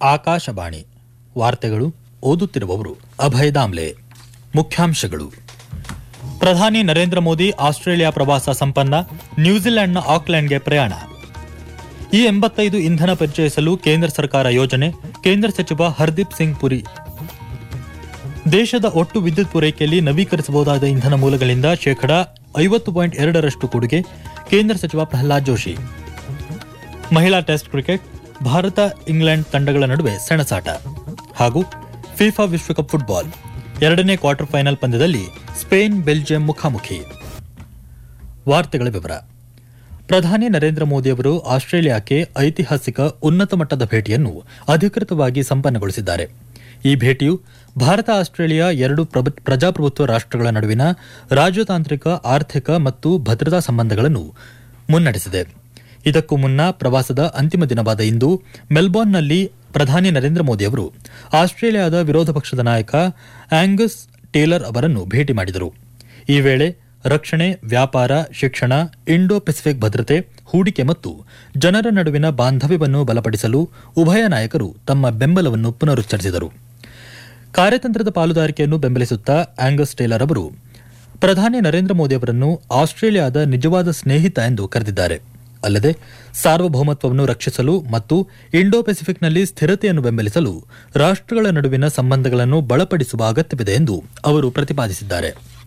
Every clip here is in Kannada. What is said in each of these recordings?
ಆಕಾಶವಾಣಿ ವಾರ್ತೆಗಳು ಓದುತ್ತಿರುವವರು ಅಭಯ ದಾಮ್ಲೆ ಮುಖ್ಯಾಂಶಗಳು ಪ್ರಧಾನಿ ನರೇಂದ್ರ ಮೋದಿ ಆಸ್ಟ್ರೇಲಿಯಾ ಪ್ರವಾಸ ಸಂಪನ್ನ ನ್ಯೂಜಿಲೆಂಡ್ನ ಆಕ್ಲೆಂಡ್ಗೆ ಪ್ರಯಾಣ ಈ ಎಂಬತ್ತೈದು ಇಂಧನ ಪರಿಚಯಿಸಲು ಕೇಂದ್ರ ಸರ್ಕಾರ ಯೋಜನೆ ಕೇಂದ್ರ ಸಚಿವ ಹರ್ದೀಪ್ ಸಿಂಗ್ ಪುರಿ ದೇಶದ ಒಟ್ಟು ವಿದ್ಯುತ್ ಪೂರೈಕೆಯಲ್ಲಿ ನವೀಕರಿಸಬಹುದಾದ ಇಂಧನ ಮೂಲಗಳಿಂದ ಶೇಕಡಾ ಐವತ್ತು ಪಾಯಿಂಟ್ ಎರಡರಷ್ಟು ಕೊಡುಗೆ ಕೇಂದ್ರ ಸಚಿವ ಪ್ರಹ್ಲಾದ್ ಜೋಶಿ ಮಹಿಳಾ ಟೆಸ್ಟ್ ಕ್ರಿಕೆಟ್ ಭಾರತ ಇಂಗ್ಲೆಂಡ್ ತಂಡಗಳ ನಡುವೆ ಸೆಣಸಾಟ ಹಾಗೂ ಫಿಫಾ ವಿಶ್ವಕಪ್ ಫುಟ್ಬಾಲ್ ಎರಡನೇ ಕ್ವಾರ್ಟರ್ ಫೈನಲ್ ಪಂದ್ಯದಲ್ಲಿ ಸ್ಪೇನ್ ಬೆಲ್ಜಿಯಂ ಮುಖಾಮುಖಿ ವಾರ್ತೆಗಳ ವಿವರ ಪ್ರಧಾನಿ ನರೇಂದ್ರ ಮೋದಿ ಅವರು ಆಸ್ಟ್ರೇಲಿಯಾಕ್ಕೆ ಐತಿಹಾಸಿಕ ಉನ್ನತ ಮಟ್ಟದ ಭೇಟಿಯನ್ನು ಅಧಿಕೃತವಾಗಿ ಸಂಪನ್ನಗೊಳಿಸಿದ್ದಾರೆ ಈ ಭೇಟಿಯು ಭಾರತ ಆಸ್ಟ್ರೇಲಿಯಾ ಎರಡು ಪ್ರಭ- ಪ್ರಜಾಪ್ರಭುತ್ವ ರಾಷ್ಟ್ರಗಳ ನಡುವಿನ ರಾಜತಾಂತ್ರಿಕ ಆರ್ಥಿಕ ಮತ್ತು ಭದ್ರತಾ ಸಂಬಂಧಗಳನ್ನು ಮುನ್ನಡೆಸಿದೆ ಇದಕ್ಕೂ ಮುನ್ನ ಪ್ರವಾಸದ ಅಂತಿಮ ದಿನವಾದ ಇಂದು ಮೆಲ್ಬೋರ್ನ್ನಲ್ಲಿ ಪ್ರಧಾನಿ ನರೇಂದ್ರ ಮೋದಿ ಅವರು ಆಸ್ಟ್ರೇಲಿಯಾದ ವಿರೋಧ ಪಕ್ಷದ ನಾಯಕ ಆಂಗಸ್ ಟೇಲರ್ ಅವರನ್ನು ಭೇಟಿ ಮಾಡಿದರು ಈ ವೇಳೆ ರಕ್ಷಣೆ ವ್ಯಾಪಾರ ಶಿಕ್ಷಣ ಇಂಡೋ ಪೆಸಿಫಿಕ್ ಭದ್ರತೆ ಹೂಡಿಕೆ ಮತ್ತು ಜನರ ನಡುವಿನ ಬಾಂಧವ್ಯವನ್ನು ಬಲಪಡಿಸಲು ಉಭಯ ನಾಯಕರು ತಮ್ಮ ಬೆಂಬಲವನ್ನು ಪುನರುಚ್ಚರಿಸಿದರು ಕಾರ್ಯತಂತ್ರದ ಪಾಲುದಾರಿಕೆಯನ್ನು ಬೆಂಬಲಿಸುತ್ತಾ ಆಂಗಸ್ ಟೇಲರ್ ಅವರು ಪ್ರಧಾನಿ ನರೇಂದ್ರ ಮೋದಿ ಅವರನ್ನು ಆಸ್ಟ್ರೇಲಿಯಾದ ನಿಜವಾದ ಸ್ನೇಹಿತ ಎಂದು ಕರೆದಿದ್ದಾರೆ ಅಲ್ಲದೆ ಸಾರ್ವಭೌಮತ್ವವನ್ನು ರಕ್ಷಿಸಲು ಮತ್ತು ಇಂಡೋ ಪೆಸಿಫಿಕ್ನಲ್ಲಿ ಸ್ಥಿರತೆಯನ್ನು ಬೆಂಬಲಿಸಲು ರಾಷ್ಟ್ರಗಳ ನಡುವಿನ ಸಂಬಂಧಗಳನ್ನು ಬಲಪಡಿಸುವ ಅಗತ್ಯವಿದೆ ಎಂದು ಅವರು ಪ್ರತಿಪಾದಿಸಿದ್ದಾರೆ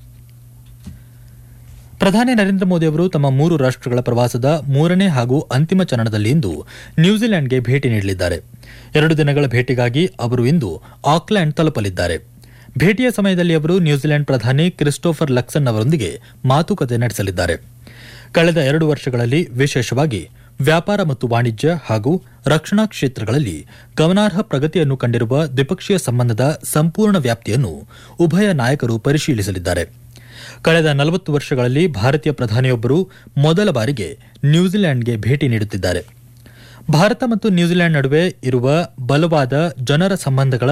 ಪ್ರಧಾನಿ ನರೇಂದ್ರ ಮೋದಿ ಅವರು ತಮ್ಮ ಮೂರು ರಾಷ್ಟ್ರಗಳ ಪ್ರವಾಸದ ಮೂರನೇ ಹಾಗೂ ಅಂತಿಮ ಚರಣದಲ್ಲಿ ಇಂದು ನ್ಯೂಜಿಲೆಂಡ್ಗೆ ಭೇಟಿ ನೀಡಲಿದ್ದಾರೆ ಎರಡು ದಿನಗಳ ಭೇಟಿಗಾಗಿ ಅವರು ಇಂದು ಆಕ್ಲೆಂಡ್ ತಲುಪಲಿದ್ದಾರೆ ಭೇಟಿಯ ಸಮಯದಲ್ಲಿ ಅವರು ನ್ಯೂಜಿಲೆಂಡ್ ಪ್ರಧಾನಿ ಕ್ರಿಸ್ಟೋಫರ್ ಲಕ್ಸನ್ ಅವರೊಂದಿಗೆ ಮಾತುಕತೆ ನಡೆಸಲಿದ್ದಾರೆ ಕಳೆದ ಎರಡು ವರ್ಷಗಳಲ್ಲಿ ವಿಶೇಷವಾಗಿ ವ್ಯಾಪಾರ ಮತ್ತು ವಾಣಿಜ್ಯ ಹಾಗೂ ರಕ್ಷಣಾ ಕ್ಷೇತ್ರಗಳಲ್ಲಿ ಗಮನಾರ್ಹ ಪ್ರಗತಿಯನ್ನು ಕಂಡಿರುವ ದ್ವಿಪಕ್ಷೀಯ ಸಂಬಂಧದ ಸಂಪೂರ್ಣ ವ್ಯಾಪ್ತಿಯನ್ನು ಉಭಯ ನಾಯಕರು ಪರಿಶೀಲಿಸಲಿದ್ದಾರೆ ಕಳೆದ ನಲವತ್ತು ವರ್ಷಗಳಲ್ಲಿ ಭಾರತೀಯ ಪ್ರಧಾನಿಯೊಬ್ಬರು ಮೊದಲ ಬಾರಿಗೆ ನ್ಯೂಜಿಲೆಂಡ್ಗೆ ಭೇಟಿ ನೀಡುತ್ತಿದ್ದಾರೆ ಭಾರತ ಮತ್ತು ನ್ಯೂಜಿಲೆಂಡ್ ನಡುವೆ ಇರುವ ಬಲವಾದ ಜನರ ಸಂಬಂಧಗಳ